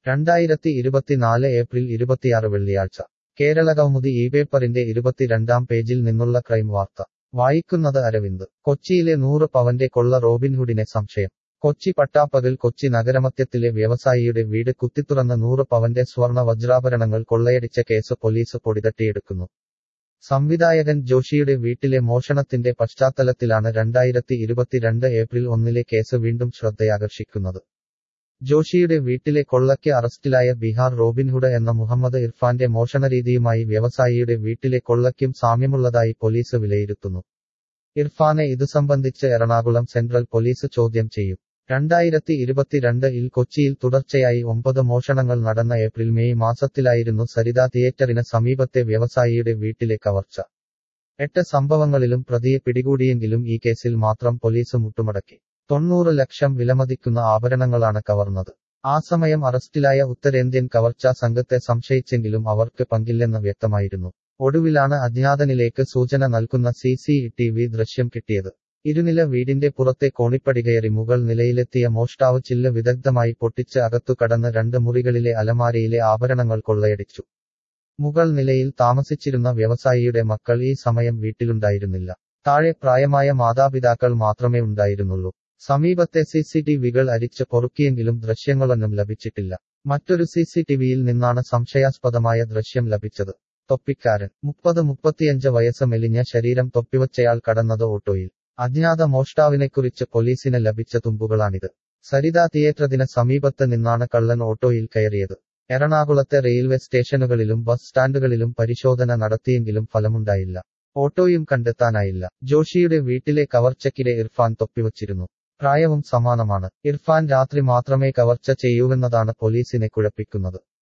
രണ്ടായിരത്തി ഇരുപത്തിനാല് ഏപ്രിൽ ഇരുപത്തിയാറ് വെള്ളിയാഴ്ച കേരള കൗമുദി ഈ പേപ്പറിന്റെ ഇരുപത്തിരണ്ടാം പേജിൽ നിന്നുള്ള ക്രൈം വാർത്ത വായിക്കുന്നത് അരവിന്ദ് കൊച്ചിയിലെ നൂറ് പവന്റെ കൊള്ള റോബിൻഹുഡിനെ സംശയം കൊച്ചി പട്ടാപ്പകൽ കൊച്ചി നഗരമധ്യത്തിലെ വ്യവസായിയുടെ വീട് കുത്തിത്തുറന്ന് നൂറ് പവന്റെ സ്വർണ വജ്രാഭരണങ്ങൾ കൊള്ളയടിച്ച കേസ് പോലീസ് പൊടിതട്ടിയെടുക്കുന്നു സംവിധായകൻ ജോഷിയുടെ വീട്ടിലെ മോഷണത്തിന്റെ പശ്ചാത്തലത്തിലാണ് രണ്ടായിരത്തി ഇരുപത്തിരണ്ട് ഏപ്രിൽ ഒന്നിലെ കേസ് വീണ്ടും ശ്രദ്ധയാകർഷിക്കുന്നത് ജോഷിയുടെ വീട്ടിലെ കൊള്ളയ്ക്ക് അറസ്റ്റിലായ ബീഹാർ റോബിൻഹുഡ് എന്ന മുഹമ്മദ് ഇർഫാന്റെ മോഷണരീതിയുമായി വ്യവസായിയുടെ വീട്ടിലെ കൊള്ളയ്ക്കും സാമ്യമുള്ളതായി പോലീസ് വിലയിരുത്തുന്നു ഇർഫാനെ ഇതു സംബന്ധിച്ച് എറണാകുളം സെൻട്രൽ പോലീസ് ചോദ്യം ചെയ്യും രണ്ടായിരത്തി ഇരുപത്തിരണ്ട് ഇൽ കൊച്ചിയിൽ തുടർച്ചയായി ഒമ്പത് മോഷണങ്ങൾ നടന്ന ഏപ്രിൽ മെയ് മാസത്തിലായിരുന്നു സരിത തിയേറ്ററിന് സമീപത്തെ വ്യവസായിയുടെ വീട്ടിലെ കവർച്ച എട്ട് സംഭവങ്ങളിലും പ്രതിയെ പിടികൂടിയെങ്കിലും ഈ കേസിൽ മാത്രം പോലീസ് മുട്ടുമടക്കി തൊണ്ണൂറ് ലക്ഷം വിലമതിക്കുന്ന ആഭരണങ്ങളാണ് കവർന്നത് ആ സമയം അറസ്റ്റിലായ ഉത്തരേന്ത്യൻ കവർച്ചാ സംഘത്തെ സംശയിച്ചെങ്കിലും അവർക്ക് പങ്കില്ലെന്ന് വ്യക്തമായിരുന്നു ഒടുവിലാണ് അജ്ഞാതനിലേക്ക് സൂചന നൽകുന്ന സി സി ടി വി ദൃശ്യം കിട്ടിയത് ഇരുനില വീടിന്റെ പുറത്തെ കോണിപ്പടികയറി മുകൾ നിലയിലെത്തിയ മോഷ്ടാവ് ചില്ല് വിദഗ്ധമായി പൊട്ടിച്ച് അകത്തു കടന്ന് രണ്ട് മുറികളിലെ അലമാരയിലെ ആഭരണങ്ങൾ കൊള്ളയടിച്ചു മുകൾ നിലയിൽ താമസിച്ചിരുന്ന വ്യവസായിയുടെ മക്കൾ ഈ സമയം വീട്ടിലുണ്ടായിരുന്നില്ല താഴെ പ്രായമായ മാതാപിതാക്കൾ മാത്രമേ ഉണ്ടായിരുന്നുള്ളൂ സമീപത്തെ സി സി ടി വികൾ അരിച്ച് പൊറുക്കിയെങ്കിലും ദൃശ്യങ്ങളൊന്നും ലഭിച്ചിട്ടില്ല മറ്റൊരു സി സി ടി വിയിൽ നിന്നാണ് സംശയാസ്പദമായ ദൃശ്യം ലഭിച്ചത് തൊപ്പിക്കാരൻ മുപ്പത് മുപ്പത്തിയഞ്ച് വയസ്സ് മെലിഞ്ഞ ശരീരം തൊപ്പിവച്ചയാൾ കടന്നത് ഓട്ടോയിൽ അജ്ഞാത മോഷ്ടാവിനെക്കുറിച്ച് പോലീസിന് ലഭിച്ച തുമ്പുകളാണിത് സരിത തിയേറ്ററിന് സമീപത്ത് നിന്നാണ് കള്ളൻ ഓട്ടോയിൽ കയറിയത് എറണാകുളത്തെ റെയിൽവേ സ്റ്റേഷനുകളിലും ബസ് സ്റ്റാൻഡുകളിലും പരിശോധന നടത്തിയെങ്കിലും ഫലമുണ്ടായില്ല ഓട്ടോയും കണ്ടെത്താനായില്ല ജോഷിയുടെ വീട്ടിലെ കവർച്ചയ്ക്കിടെ ഇർഫാൻ തൊപ്പിവച്ചിരുന്നു പ്രായവും സമാനമാണ് ഇർഫാൻ രാത്രി മാത്രമേ കവർച്ച ചെയ്യൂവെന്നതാണ് പോലീസിനെ കുഴപ്പിക്കുന്നത്